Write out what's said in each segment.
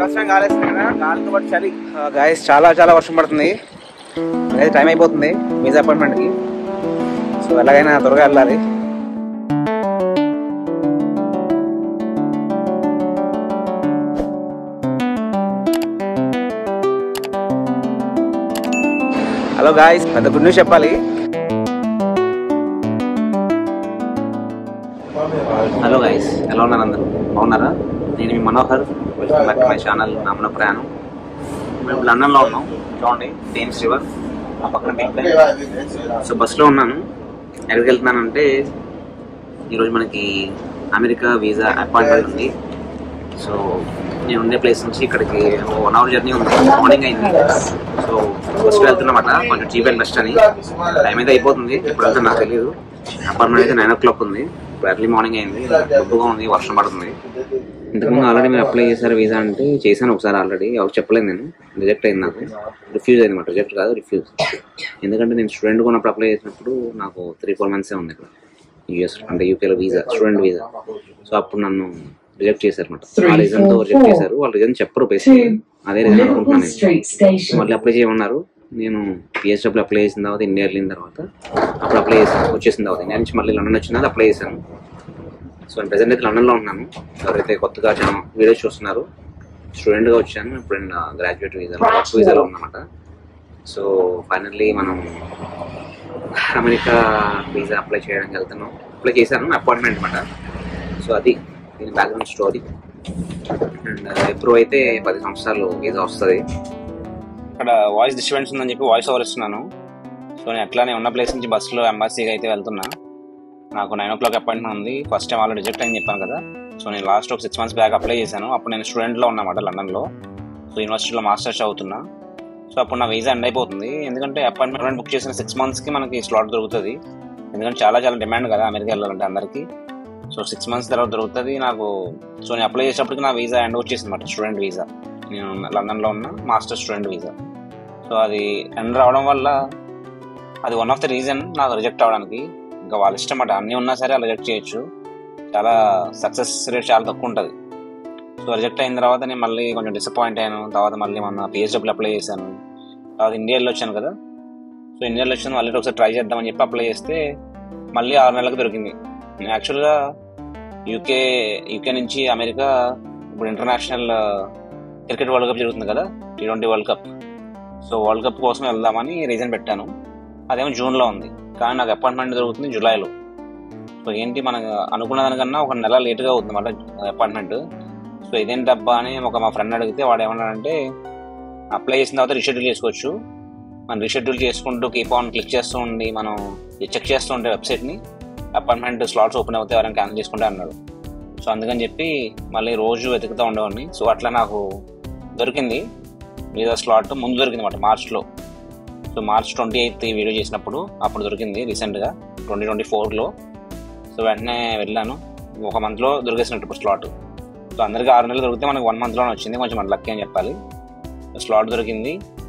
వర్షం గాలేస్తుంది కదా గాలితో పాటు చలి గాయస్ చాలా చాలా వర్షం పడుతుంది అయితే టైం అయిపోతుంది వీజా అపాయింట్మెంట్కి సో ఎలాగైనా త్వరగా వెళ్ళాలి హలో గాయస్ పెద్ద గుడ్ న్యూస్ చెప్పాలి హలో గైస్ ఎలా ఉన్నారు అందరూ బాగున్నారా నేను మీ Manohar welcome back to my channel నామన ప్రయాణం మేము లండన్లో ఉన్నాం చూడండి థేమ్స్ రివర్ ఆ పక్కన బిగ్ బ్యాంగ్ సో బస్సులో ఉన్నాను ఎక్కడికి వెళ్తున్నానంటే ఈరోజు మనకి అమెరికా వీసా అపాయింట్మెంట్ ఉంది సో నేను ఉండే ప్లేస్ నుంచి ఇక్కడికి వన్ అవర్ జర్నీ ఉంది మార్నింగ్ అయింది సో బస్సులో వెళ్తున్నమాట కొంచెం చీప్ అండ్ బెస్ట్ అని టైం అయితే అయిపోతుంది ఇప్పుడు వెళ్తే నాకు తెలియదు అపార్ట్మెంట్ అయితే నైన్ ఓ క్లాక్ ఉంది ఇప్పుడు ఎర్లీ మార్నింగ్ అయింది ఎక్కువగా ఉంది వర్షం పడుతుంది ఇంతకుముందు ఆల్రెడీ మీరు అప్లై చేశారు వీసా అంటే చేశాను ఒకసారి ఆల్రెడీ ఎవరు చెప్పలేదు నేను రిజెక్ట్ అయింది నాకు రిఫ్యూజ్ అయింది అనమాట రిజెక్ట్ కాదు రిఫ్యూజ్ ఎందుకంటే నేను స్టూడెంట్ ఉన్నప్పుడు అప్లై చేసినప్పుడు నాకు త్రీ ఫోర్ మంత్సే ఉంది ఇక్కడ యూఎస్ అంటే యూకేలో వీసా స్టూడెంట్ వీసా సో అప్పుడు నన్ను రిజెక్ట్ చేశారు అనమాట ఆ రీజన్ తో రిజెక్ట్ చేశారు వాళ్ళు రీజన్ చెప్పరు బేసిక్ అదే రీజన్ అనుకుంటున్నాను Liverpool నేను Street Station. మళ్ళీ అప్లై చేయమన్నారు నేను పిహెచ్డబ్ల్యూ అప్లై చేసిన తర్వాత ఇండియా వెళ్ళిన తర్వాత అప్పుడు అప్లై చేశాను వచ్చేసిన తర్వాత ఇండియా నుంచి మళ్ళీ లండన్ వచ్చిన తర్వాత అప్లై చేశాను సో నేను ప్రజెంట్ అయితే లండన్లో ఉన్నాను ఎవరైతే కొత్తగా చాలా వీడియోస్ చూస్తున్నారు స్టూడెంట్గా వచ్చాను ఇప్పుడు నేను గ్రాడ్యుయేట్ వీసా వర్క్ వీసాలో ఉన్నమాట సో ఫైనల్లీ మనం అమెరికా వీసా అప్లై చేయడానికి వెళ్తున్నాం అప్లై చేశాను అపాయింట్మెంట్ అనమాట సో అది దీని బ్యాక్గ్రౌండ్ స్టోరీ అండ్ ఎప్రూవ్ అయితే పది సంవత్సరాలు వీసా వస్తుంది ఇక్కడ వాయిస్ డిస్టర్బెన్స్ ఉందని చెప్పి వాయిస్ ఓవర్ ఇస్తున్నాను సో నేను అట్లానే ఉన్న ప్లేస్ నుంచి బస్సులో ఎంబాసీకి అయితే వెళ్తున్నా నాకు నైన్ ఓ క్లాక్ అపాయింట్మెంట్ ఉంది ఫస్ట్ టైం ఆల్రెడీ రిజెక్ట్ అని చెప్పాను కదా సో నేను లాస్ట్ ఒక సిక్స్ మంత్స్ బ్యాక్ అప్లై చేశాను అప్పుడు నేను స్టూడెంట్లో ఉన్నమాట లండన్లో సో యూనివర్సిటీలో మాస్టర్స్ చదువుతున్నా సో అప్పుడు నా వీసా ఎండ్ అయిపోతుంది ఎందుకంటే అపాయింట్మెంట్ బుక్ చేసిన సిక్స్ మంత్స్కి మనకి స్లాట్ దొరుకుతుంది ఎందుకంటే చాలా చాలా డిమాండ్ కదా అమెరికా వెళ్ళాలంటే అందరికీ సో సిక్స్ మంత్స్ తర్వాత దొరుకుతుంది నాకు సో నేను అప్లై చేసేటప్పటికి నా వీసా ఎండ్ వచ్చేసింది అనమాట స్టూడెంట్ వీసా నేను లండన్లో ఉన్న మాస్టర్ స్టూడెంట్ వీసా సో అది ఎండ్ రావడం వల్ల అది వన్ ఆఫ్ ద రీజన్ నాకు రిజెక్ట్ అవ్వడానికి ఇంకా వాళ్ళ ఇష్టం అన్నమాట అన్నీ ఉన్నా సరే రిజెక్ట్ చేయొచ్చు చాలా సక్సెస్ రేట్ చాలా తక్కువ ఉంటుంది సో రిజెక్ట్ అయిన తర్వాత నేను మళ్ళీ కొంచెం డిసప్పాయింట్ అయ్యాను తర్వాత మళ్ళీ మొన్న పిహెచ్డబ్ల్యూ అప్లై చేశాను తర్వాత ఇండియాలో వచ్చాను కదా సో ఇండియాలో వచ్చాను మళ్ళీ ఒకసారి ట్రై చేద్దామని చెప్పి అప్లై చేస్తే మళ్ళీ ఆరు నెలలకు దొరికింది నేను యాక్చువల్గా యూకే యూకే నుంచి అమెరికా ఇప్పుడు ఇంటర్నేషనల్ క్రికెట్ వరల్డ్ కప్ జరుగుతుంది కదా T twenty world cup so world cup కోసం వెళ్దామని రీజన్ పెట్టాను అదేమో జూన్లో ఉంది కానీ నాకు అపాయింట్మెంట్ దొరుకుతుంది జూలైలో సో ఏంటి మనకు అనుకున్న దానికన్నా ఒక నెల లేట్గా అవుతుంది అన్నమాట అపాయింట్మెంట్ సో ఇదేంటి డబ్బా అని ఒక మా ఫ్రెండ్ అడిగితే వాడు ఏమన్నాడంటే అప్లై చేసిన తర్వాత రీషెడ్యూల్ చేసుకోవచ్చు మనం రీషెడ్యూల్ చేసుకుంటూ కీప్ ఆన్ క్లిక్ చేస్తూ ఉండి మనం చెక్ చేస్తూ ఉంటే వెబ్సైట్ని అపాయింట్మెంట్ స్లాట్స్ ఓపెన్ అవుతే ఎవరైనా క్యాన్సిల్ చేసుకుంటే అన్నాడు సో అందుకని చెప్పి మళ్ళీ రోజు వెతుకుతూ ఉండేవాడిని సో అట్లా నాకు దొరికింది వీసా స్లాట్ ముందు దొరికింది అనమాట మార్చ్లో సో మార్చ్ ట్వంటీ ఎయిత్ ఈ వీడియో చేసినప్పుడు అప్పుడు దొరికింది రీసెంట్గా ట్వంటీ ట్వంటీ ఫోర్లో సో వెంటనే వెళ్ళాను ఒక మంత్లో దొరికేసినట్టు ఇప్పుడు స్లాట్ సో అందరికీ ఆరు నెలలు దొరికితే మనకి వన్ మంత్లోనే వచ్చింది కొంచెం మన లక్కీ అని చెప్పాలి స్లాట్ దొరికింది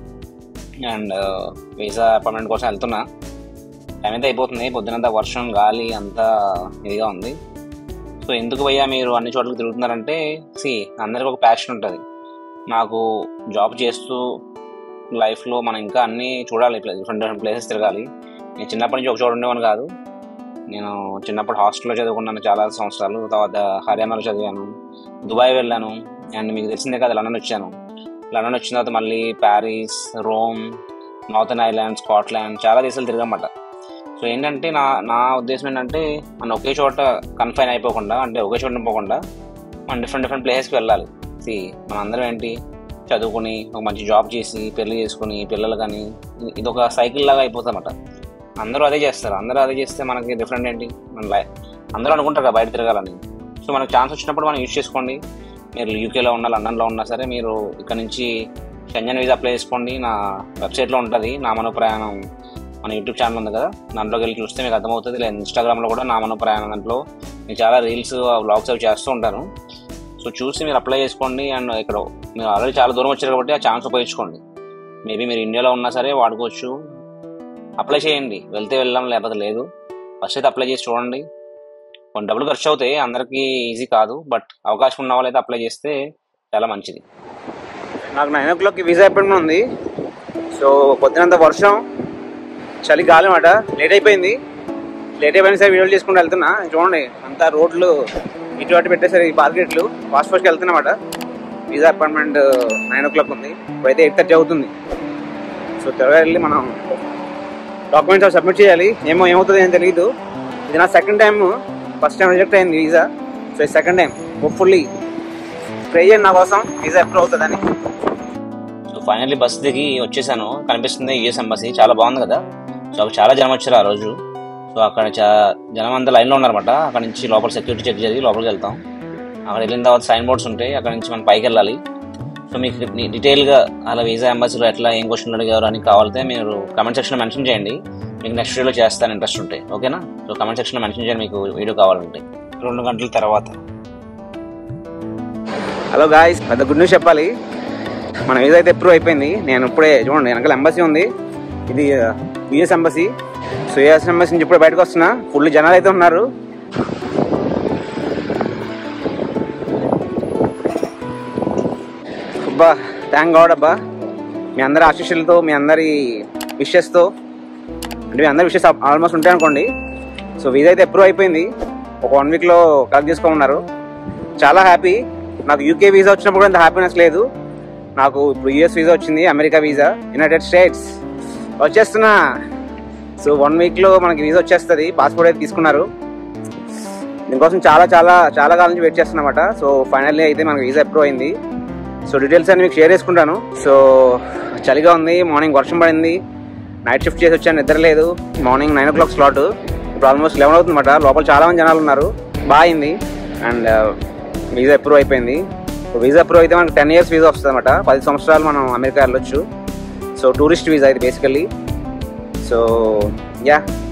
అండ్ వీసా అపాయింట్మెంట్ కోసం వెళ్తున్నా టైం అయితే అయిపోతుంది పొద్దునంతా వర్షం గాలి అంతా ఇదిగా ఉంది సో ఎందుకు భయ్యా మీరు అన్ని చోట్లకి తిరుగుతున్నారంటే సి అందరికి ఒక ప్యాషన్ ఉంటుంది నాకు జాబ్ చేస్తూ లైఫ్లో మనం ఇంకా అన్నీ చూడాలి డిఫరెంట్ డిఫరెంట్ ప్లేసెస్ తిరగాలి నేను చిన్నప్పటి నుంచి ఒక చోట ఉండేవాను కాదు నేను చిన్నప్పుడు హాస్టల్లో చదువుకున్నాను చాలా సంవత్సరాలు తర్వాత హర్యానాలో చదివాను దుబాయ్ వెళ్ళాను అండ్ మీకు తెలిసిందే కదా లండన్ వచ్చాను లండన్ వచ్చిన తర్వాత మళ్ళీ Paris Rome northern island Scotland చాలా దేశాలు తిరగమాట సో ఏంటంటే నా నా ఉద్దేశం ఏంటంటే మనం ఒకే చోట కన్ఫైన్ అయిపోకుండా అంటే ఒకే చోట పోకుండా మనం డిఫరెంట్ డిఫరెంట్ ప్లేసెస్కి వెళ్ళాలి సి మన అందరం ఏంటి చదువుకుని ఒక మంచి జాబ్ చేసి పెళ్లి చేసుకుని పిల్లలు కానీ ఇది ఒక సైకిల్ లాగా అయిపోతామట అందరూ అదే చేస్తారు అందరూ అదే చేస్తే మనకి డిఫరెంట్ ఏంటి మన లైఫ్ అందరూ అనుకుంటారు కదా బయట తిరగాలని సో మనకు ఛాన్స్ వచ్చినప్పుడు మనం యూజ్ చేసుకోండి మీరు యూకేలో ఉన్నా లండన్లో ఉన్నా సరే మీరు ఇక్కడ నుంచి షెంజన్ వీసా అప్లై చేసుకోండి నా వెబ్సైట్లో ఉంటుంది నా మనో ప్రయాణం మన యూట్యూబ్ ఛానల్ ఉంది కదా దాంట్లోకి వెళ్ళి చూస్తే మీకు అర్థమవుతుంది లేదా ఇన్స్టాగ్రామ్లో కూడా నా మనో ప్రయాణం దాంట్లో నేను చాలా రీల్స్ వ్లాగ్స్ అవి చేస్తూ ఉంటాను సో చూసి మీరు అప్లై చేసుకోండి అండ్ ఇక్కడ మీరు ఆల్రెడీ చాలా దూరం వచ్చారు కాబట్టి ఆ ఛాన్స్ ఉపయోగించుకోండి మేబీ మీరు ఇండియాలో ఉన్నా సరే వాడుకోవచ్చు అప్లై చేయండి వెళ్తే వెళ్ళాం లేకపోతే లేదు ఫస్ట్ అయితే అప్లై చేసి చూడండి కొన్ని డబ్బులు ఖర్చు అవుతాయి అందరికీ ఈజీ కాదు బట్ అవకాశం ఉన్న వాళ్ళైతే అప్లై చేస్తే చాలా మంచిది నాకు నైన్ ఓ క్లాక్కి వీసా అపాయింట్మెంట్ ఉంది సో పొద్దునంత వర్షం చలి గాలి మాట లేట్ అయిపోయింది లేట్ అయిపోయిన సరే వీడియోలు చేసుకుంటూ వెళ్తున్నా చూడండి అంతా రోడ్లు ఇటు అటు పెట్టేసరి బార్గెట్లు ఫాస్ట్ ఫాస్ట్గా వెళ్తున్నమాట visa appointment nine o'clock ఉంది ఇప్పుడైతే ఎయిట్ థర్టీ అవుతుంది సో త్వరగా వెళ్ళి మనం డాక్యుమెంట్స్ అవి సబ్మిట్ చేయాలి ఏమో ఏమవుతుంది అని తెలియదు ఇది నా second time first time reject అయింది వీసా సో ఇది సెకండ్ టైం హోప్ఫుల్లీ ట్రై చేయండి నా కోసం వీసా అప్రూవ్ అవుతుందని సో ఫైనల్లీ బస్ దిగి వచ్చేసాను కనిపిస్తుంది యూఎస్ ఎంబసీ చాలా బాగుంది కదా సో అక్కడ చాలా జనం వచ్చారు ఆ రోజు సో అక్కడ చా జనం అంతా లైన్లో ఉన్నారన్నమాట అక్కడ నుంచి లోపల సెక్యూరిటీ చెక్ జరిగి లోపలికి వెళ్తాం అక్కడ వెళ్ళిన తర్వాత సైన్ బోర్డ్స్ ఉంటాయి అక్కడ నుంచి మనం పైకి వెళ్ళాలి సో మీకు డి- డీటెయిల్గా అలా వీసా ఎంబసీలో ఎట్లా ఏం క్వశ్చన్ అడిగారు అని కావాలితే మీరు కమెంట్ సెక్షన్లో మెన్షన్ చేయండి మీకు నెక్స్ట్ వీడియోలో చేస్తాను ఇంట్రెస్ట్ ఉంటే ఓకేనా సో కమెంట్ సెక్షన్లో మెన్షన్ చేయండి మీకు వీడియో కావాలంటే రెండు గంటల తర్వాత హలో గాయస్ పెద్ద గుడ్ న్యూస్ చెప్పాలి మన వీసా అయితే అప్రూవ్ అయిపోయింది నేను ఇప్పుడే చూడండి వెనకాల ఎంబసీ ఉంది ఇది US embassy so US embassy నుంచి ఇప్పుడే బయటకు వస్తున్నా ఫుల్ జనాలు అయితే ఉన్నారు అబ్బా థ్యాంక్ గాడ్ అబ్బా మీ అందరి ఆశీస్సులతో మీ అందరి విషెస్తో అంటే మీ అందరి విషెస్ ఆల్మోస్ట్ ఉంటాయి అనుకోండి సో వీసా అయితే అప్రూవ్ అయిపోయింది ఒక వన్ వీక్లో కలెక్ట్ చేసుకోమన్నారు చాలా హ్యాపీ నాకు యూకే వీసా వచ్చినప్పుడు కూడా అంత హ్యాపీనెస్ లేదు నాకు ఇప్పుడు యూఎస్ వీసా వచ్చింది అమెరికా వీసా యునైటెడ్ స్టేట్స్ వచ్చేస్తున్నా సో వన్ వీక్లో మనకి వీసా వచ్చేస్తుంది పాస్పోర్ట్ అయితే తీసుకున్నారు దీనికోసం చాలా చాలా చాలా కాలం నుంచి వెయిట్ చేస్తున్నమాట సో ఫైనల్లీ అయితే మనకి వీసా అప్రూవ్ అయింది సో డీటెయిల్స్ అన్ని మీకు షేర్ చేసుకుంటాను సో చలిగా ఉంది మార్నింగ్ వర్షం పడింది నైట్ షిఫ్ట్ చేసి వచ్చాను నిద్ర లేదు morning nine o'clock slot ఇప్పుడు ఆల్మోస్ట్ లెవెన్ అవుతుందన్నమాట లోపల చాలా మంది జనాలు ఉన్నారు బాగా అయింది అండ్ వీసా అప్రూవ్ అయిపోయింది వీసా అప్రూవ్ అయితే మనకి టెన్ ఇయర్స్ వీసా వస్తుంది అనమాట పది సంవత్సరాలు మనం అమెరికా వెళ్ళొచ్చు సో టూరిస్ట్ వీసా ఇది బేసికల్లీ సో యా